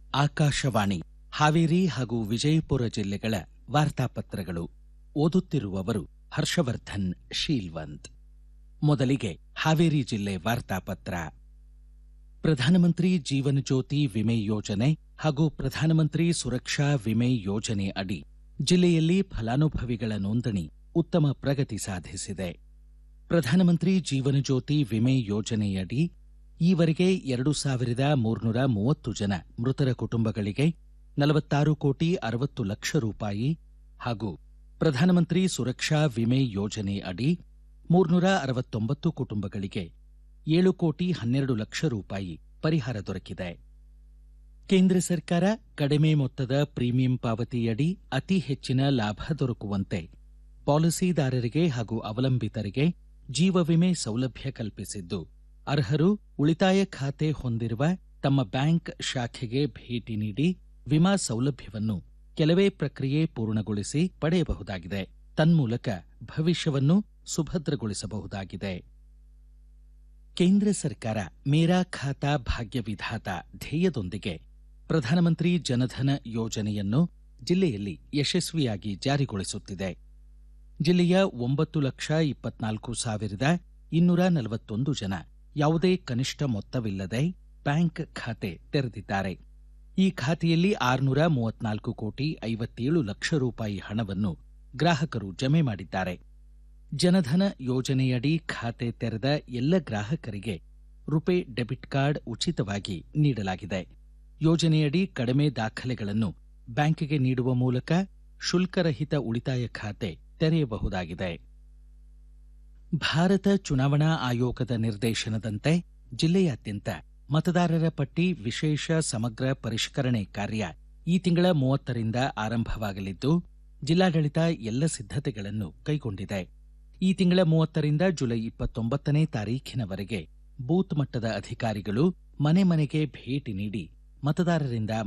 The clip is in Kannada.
ಆಕಾಶವಾಣಿ ಹಾವೇರಿ ಹಾಗೂ ವಿಜಯಪುರ ಜಿಲ್ಲೆಗಳ ವಾರ್ತಾಪತ್ರಗಳು ಓದುತ್ತಿರುವವರು ಹರ್ಷವರ್ಧನ್ ಶೀಲ್ವಂತ್ ಮೊದಲಿಗೆ ಹಾವೇರಿ ಜಿಲ್ಲೆ ವಾರ್ತಾಪತ್ರ ಪ್ರಧಾನಮಂತ್ರಿ ಜೀವನ ಜ್ಯೋತಿ ವಿಮೆ ಯೋಜನೆ ಹಾಗೂ ಪ್ರಧಾನಮಂತ್ರಿ ಸುರಕ್ಷಾ ವಿಮೆ ಯೋಜನೆ ಅಡಿ ಜಿಲ್ಲೆಯಲ್ಲಿ ಫಲಾನುಭವಿಗಳ ನೋಂದಣಿ ಉತ್ತಮ ಪ್ರಗತಿ ಸಾಧಿಸಿದೆ ಪ್ರಧಾನಮಂತ್ರಿ ಜೀವನ ಜ್ಯೋತಿ ವಿಮೆ ಯೋಜನೆಯಡಿ ಈವರೆಗೆ ಎರಡು ಸಾವಿರದ ಮೂರ್ನೂರ ಮೂವತ್ತು ಜನ ಮೃತರ ಕುಟುಂಬಗಳಿಗೆ ನಲವತ್ತಾರು ಕೋಟಿ ಅರವತ್ತು ಲಕ್ಷ ರೂಪಾಯಿ ಹಾಗೂ ಪ್ರಧಾನಮಂತ್ರಿ ಸುರಕ್ಷಾ ವಿಮೆ ಯೋಜನೆ ಅಡಿ ಮೂರ್ನೂರ ಅರವತ್ತೊಂಬತ್ತು ಕುಟುಂಬಗಳಿಗೆ ಏಳು ಕೋಟಿ ಹನ್ನೆರಡು ಲಕ್ಷ ರೂಪಾಯಿ ಪರಿಹಾರ ದೊರಕಿದೆ ಕೇಂದ್ರ ಸರ್ಕಾರ ಕಡಿಮೆ ಮೊತ್ತದ ಪ್ರೀಮಿಯಂ ಪಾವತಿಯಡಿ ಅತಿ ಹೆಚ್ಚಿನ ಲಾಭ ದೊರಕುವಂತೆ ಪಾಲಿಸಿದಾರರಿಗೆ ಹಾಗೂ ಅವಲಂಬಿತರಿಗೆ ಜೀವ ವಿಮೆ ಸೌಲಭ್ಯ ಕಲ್ಪಿಸಿದ್ದು ಅರ್ಹರು ಉಳಿತಾಯ ಖಾತೆ ಹೊಂದಿರುವ ತಮ್ಮ ಬ್ಯಾಂಕ್ ಶಾಖೆಗೆ ಭೇಟಿ ನೀಡಿ ವಿಮಾ ಸೌಲಭ್ಯವನ್ನು ಕೆಲವೇ ಪ್ರಕ್ರಿಯೆ ಪೂರ್ಣಗೊಳಿಸಿ ಪಡೆಯಬಹುದಾಗಿದೆ ತನ್ಮೂಲಕ ಭವಿಷ್ಯವನ್ನು ಸುಭದ್ರಗೊಳಿಸಬಹುದಾಗಿದೆ ಕೇಂದ್ರ ಸರ್ಕಾರ ಮೇರಾ ಖಾತಾ ಭಾಗ್ಯ ವಿಧಾತ ಧ್ಯೇಯದೊಂದಿಗೆ ಪ್ರಧಾನಮಂತ್ರಿ ಜನಧನ ಯೋಜನೆಯನ್ನು ಜಿಲ್ಲೆಯಲ್ಲಿ ಯಶಸ್ವಿಯಾಗಿ ಜಾರಿಗೊಳಿಸುತ್ತಿದೆ ಜಿಲ್ಲೆಯ ಒಂಬತ್ತು ಲಕ್ಷ ಇಪ್ಪತ್ನಾಲ್ಕು ಸಾವಿರದ ಇನ್ನೂರ ನಲವತ್ತೊಂದು ಜನ ಯಾವುದೇ ಕನಿಷ್ಠ ಮೊತ್ತವಿಲ್ಲದೆ ಬ್ಯಾಂಕ್ ಖಾತೆ ತೆರೆದಿದ್ದಾರೆ ಈ ಖಾತೆಯಲ್ಲಿ ಆರುನೂರ ಮೂವತ್ನಾಲ್ಕು ಕೋಟಿ ಐವತ್ತೇಳು ಲಕ್ಷ ರೂಪಾಯಿ ಹಣವನ್ನು ಗ್ರಾಹಕರು ಜಮೆ ಮಾಡಿದ್ದಾರೆ ಜನಧನ ಯೋಜನೆಯಡಿ ಖಾತೆ ತೆರೆದ ಎಲ್ಲ ಗ್ರಾಹಕರಿಗೆ ರುಪೆ ಡೆಬಿಟ್ ಕಾರ್ಡ್ ಉಚಿತವಾಗಿ ನೀಡಲಾಗಿದೆ ಯೋಜನೆಯಡಿ ಕಡಿಮೆ ದಾಖಲೆಗಳನ್ನು ಬ್ಯಾಂಕಿಗೆ ನೀಡುವ ಮೂಲಕ ಶುಲ್ಕರಹಿತ ಉಳಿತಾಯ ಖಾತೆ ತೆರೆಯಬಹುದಾಗಿದೆ ಭಾರತ ಚುನಾವಣಾ ಆಯೋಗದ ನಿರ್ದೇಶನದಂತೆ ಜಿಲ್ಲೆಯಾದ್ಯಂತ ಮತದಾರರ ಪಟ್ಟಿ ವಿಶೇಷ ಸಮಗ್ರ ಪರಿಷ್ಕರಣೆ ಕಾರ್ಯ ಈ ತಿಂಗಳ ಮೂವತ್ತರಿಂದ ಆರಂಭವಾಗಲಿದ್ದು ಜಿಲ್ಲಾಡಳಿತ ಎಲ್ಲ ಸಿದ್ಧತೆಗಳನ್ನು ಕೈಗೊಂಡಿದೆ ಈ ತಿಂಗಳ ಮೂವತ್ತರಿಂದ ಜುಲೈ ಇಪ್ಪತ್ತೊಂಬತ್ತನೇ ತಾರೀಖಿನವರೆಗೆ ಬೂತ್ ಮಟ್ಟದ ಅಧಿಕಾರಿಗಳು ಮನೆ ಮನೆಗೆ ಭೇಟಿ ನೀಡಿ ಮತದಾರರಿಂದ